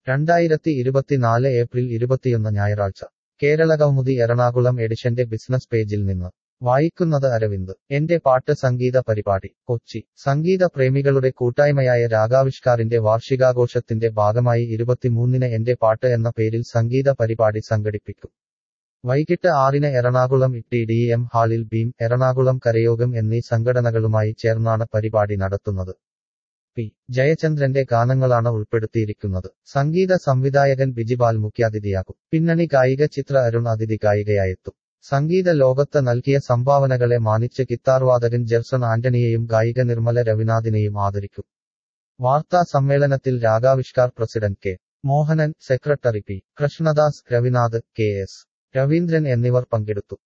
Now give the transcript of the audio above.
രണ്ടായിരത്തി ഇരുപത്തിനാല് ഏപ്രിൽ ഇരുപത്തിയൊന്ന് ഞായറാഴ്ച കേരള കൗമുദി എറണാകുളം എഡിഷന്റെ ബിസിനസ് പേജിൽ നിന്ന് വായിക്കുന്നത് അരവിന്ദ് എന്റെ പാട്ട് സംഗീത പരിപാടി കൊച്ചി സംഗീത പ്രേമികളുടെ കൂട്ടായ്മയായ രാഗാവിഷ്കാറിന്റെ വാർഷികാഘോഷത്തിന്റെ ഭാഗമായി ഇരുപത്തിമൂന്നിന് എന്റെ പാട്ട് എന്ന പേരിൽ സംഗീത പരിപാടി സംഘടിപ്പിക്കും വൈകിട്ട് ആറിന് എറണാകുളം ടി ഡി എം ഹാളിൽ ബീം എറണാകുളം കരയോഗം എന്നീ സംഘടനകളുമായി ചേർന്നാണ് പരിപാടി നടത്തുന്നത് പി ജയചന്ദ്രന്റെ ഗാനങ്ങളാണ് ഉൾപ്പെടുത്തിയിരിക്കുന്നത് സംഗീത സംവിധായകൻ ബിജിപാൽ മുഖ്യാതിഥിയാകും പിന്നണി ഗായിക ചിത്ര അരുൺ അതിഥി ഗായികയായെത്തും സംഗീത ലോകത്ത് നൽകിയ സംഭാവനകളെ മാനിച്ച് ഗിത്താർവാദകൻ ജെർസൺ ആന്റണിയെയും ഗായിക നിർമ്മല രവിനാഥിനെയും ആദരിക്കും വാർത്താ സമ്മേളനത്തിൽ Ragavishkar president K Mohanan secretary P Krishnadas Ravinath K S Raveendran എന്നിവർ പങ്കെടുത്തു